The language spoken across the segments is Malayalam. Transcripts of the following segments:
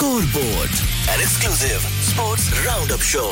Scoreboard, an exclusive sports roundup show.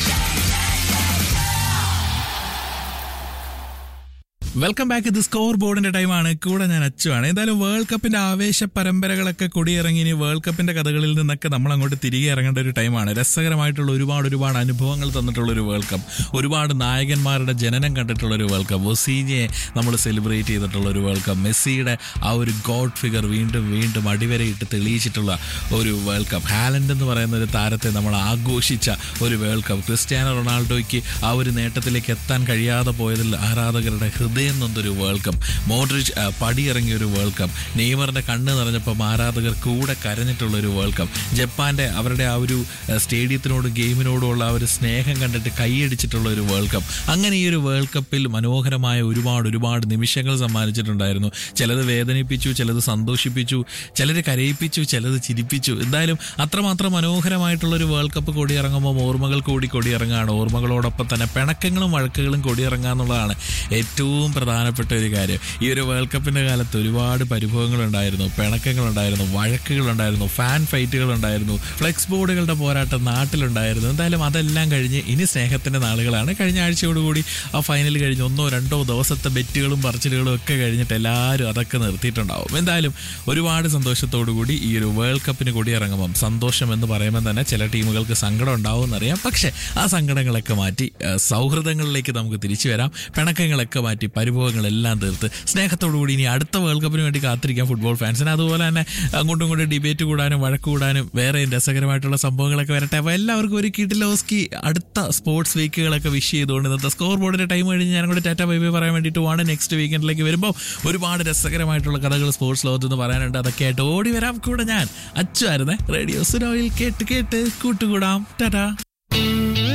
Welcome back ഇത് സ്കോർ ബോർഡിന്റെ ടൈമാണ് കൂടെ ഞാൻ അച്ചുവാണ് എന്തായാലും വേൾഡ് കപ്പിന്റെ ആവേശ പരമ്പരകളൊക്കെ കൊടിയിറങ്ങി ഇനി വേൾഡ് കപ്പിന്റെ കഥകളിൽ നിന്നൊക്കെ നമ്മൾ അങ്ങോട്ട് തിരികെ ഇറങ്ങേണ്ട ഒരു ടൈമാണ് രസകരമായിട്ടുള്ള ഒരുപാട് ഒരുപാട് അനുഭവങ്ങൾ തന്നിട്ടുള്ള ഒരു വേൾഡ് കപ്പ് ഒരുപാട് നായകന്മാരുടെ ജനനം കണ്ടിട്ടുള്ള ഒരു വേൾഡ് കപ്പ് ഒസീനിയെ നമ്മൾ സെലിബ്രേറ്റ് ചെയ്തിട്ടുള്ള ഒരു വേൾഡ് കപ്പ് മെസ്സിയുടെ ആ ഒരു ഗോഡ് ഫിഗർ വീണ്ടും വീണ്ടും അടിവരയിട്ട് തെളിയിച്ചിട്ടുള്ള ഒരു വേൾഡ് കപ്പ് ഹാലൻഡ് എന്ന് പറയുന്ന ഒരു താരത്തെ നമ്മൾ ആഘോഷിച്ച ഒരു വേൾഡ് കപ്പ് ക്രിസ്ത്യാനോ റൊണാൾഡോയ്ക്ക് ആ ഒരു നേട്ടത്തിലേക്ക് എത്താൻ കഴിയാതെ പോയതിൽ ആരാധകരുടെ ഹൃദയം നൊന്തൊരു വേൾഡ് കപ്പ് മോഡ്രിച്ച് ആ, പടിയിറങ്ങിയ ഒരു വേൾഡ് കപ്പ് നെയ്മറിന്റെ കണ്ണ് നിറഞ്ഞപ്പം ആരാധകർ കൂടെ കരഞ്ഞിട്ടുള്ള ഒരു വേൾഡ് കപ്പ് ജപ്പാന്റെ അവരുടെ ആ ഒരു ആ, സ്റ്റേഡിയത്തിനോടും ഗെയിമിനോടുമുള്ള ആ ഒരു സ്നേഹം കണ്ടിട്ട് കൈയടിച്ചിട്ടുള്ള ഒരു വേൾഡ് കപ്പ് അങ്ങനെ ഈ ഒരു വേൾഡ് കപ്പിൽ മനോഹരമായ ഒരുപാട് ഒരുപാട് നിമിഷങ്ങൾ സമ്മാനിച്ചിട്ടുണ്ടായിരുന്നു ചിലത് വേദനിപ്പിച്ചു ചിലത് സന്തോഷിപ്പിച്ചു ചിലർ കരയിപ്പിച്ചു ചിലത് ചിരിപ്പിച്ചു എന്തായാലും അത്രമാത്രം മനോഹരമായിട്ടുള്ള ഒരു വേൾഡ് കപ്പ് കൊടിയിറങ്ങുമ്പോൾ ഓർമ്മകൾ കൂടി കൊടിയിറങ്ങുകയാണ് ഓർമ്മകളോടൊപ്പം തന്നെ പിണക്കങ്ങളും വഴക്കുകളും കൊടിയിറങ്ങുക എന്നുള്ളതാണ് ഏറ്റവും പ്രധാനപ്പെട്ട ഒരു കാര്യം ഈ ഒരു വേൾഡ് കപ്പിന്റെ കാലത്ത് ഒരുപാട് പരിഭവങ്ങളുണ്ടായിരുന്നു പിണക്കങ്ങളുണ്ടായിരുന്നു വഴക്കുകളുണ്ടായിരുന്നു ഫാൻ ഫൈറ്റുകളുണ്ടായിരുന്നു ഫ്ലെക്സ് ബോർഡുകളുടെ പോരാട്ടം നാട്ടിലുണ്ടായിരുന്നു എന്തായാലും അതെല്ലാം കഴിഞ്ഞ് ഇനി സ്നേഹത്തിന്റെ നാളുകളാണ് കഴിഞ്ഞ ആഴ്ചയോടുകൂടി ആ ഫൈനൽ കഴിഞ്ഞ് ഒന്നോ രണ്ടോ ദിവസത്തെ ബെറ്റുകളും പറച്ചിലുകളും ഒക്കെ കഴിഞ്ഞിട്ട് എല്ലാവരും അതൊക്കെ നിർത്തിയിട്ടുണ്ടാവും എന്തായാലും ഒരുപാട് സന്തോഷത്തോടു കൂടി ഈ ഒരു വേൾഡ് കപ്പിന് കൂടി ഇറങ്ങുമ്പം സന്തോഷം എന്ന് പറയുമ്പോൾ തന്നെ ചില ടീമുകൾക്ക് സങ്കടം ഉണ്ടാവും എന്നറിയാം പക്ഷേ ആ സങ്കടങ്ങളൊക്കെ മാറ്റി ആ, സൗഹൃദങ്ങളിലേക്ക് നമുക്ക് തിരിച്ചു വരാം പിണക്കങ്ങളൊക്കെ മാറ്റി പരിഭവങ്ങളെല്ലാം തീർത്ത് സ്നേഹത്തോടു കൂടി ഇനി അടുത്ത വേൾഡ് കപ്പിന് വേണ്ടി കാത്തിരിക്കാം ഫുട്ബോൾ ഫാൻസിന് അതുപോലെ തന്നെ അങ്ങോട്ടും ഇങ്ങോട്ടും ഡിബേറ്റ് കൂടാനും വഴക്ക് കൂടാനും വേറെ രസകരമായിട്ടുള്ള സംഭവങ്ങളൊക്കെ വരട്ടെ അപ്പോൾ എല്ലാവർക്കും ഒരു കിട്ടിലോസ്കി അടുത്ത സ്പോർട്സ് വീക്കുകളൊക്കെ വിഷ് ചെയ്തുകൊണ്ട് ഇന്നത്തെ സ്കോർ ബോർഡിന്റെ ടൈം കഴിഞ്ഞ് ഞാൻ കൂടെ ടാറ്റ ബൈ ബൈ പറയാൻ വേണ്ടിയിട്ട് ആണ് നെക്സ്റ്റ് വീക്കെൻഡിലേക്ക് വരുമ്പോൾ ഒരുപാട് രസകരമായിട്ടുള്ള കഥകൾ സ്പോർട്സ് ലോകത്ത് നിന്ന് പറയാനുണ്ട് അതൊക്കെ ആയിട്ട് ഓടി വരാം കൂടെ ഞാൻ അച്ചായിരുന്നേ റേഡിയോ സുനോയിൽ കേട്ട് കേട്ട് കൂട്ടുകൂടാം ടാറ്റാ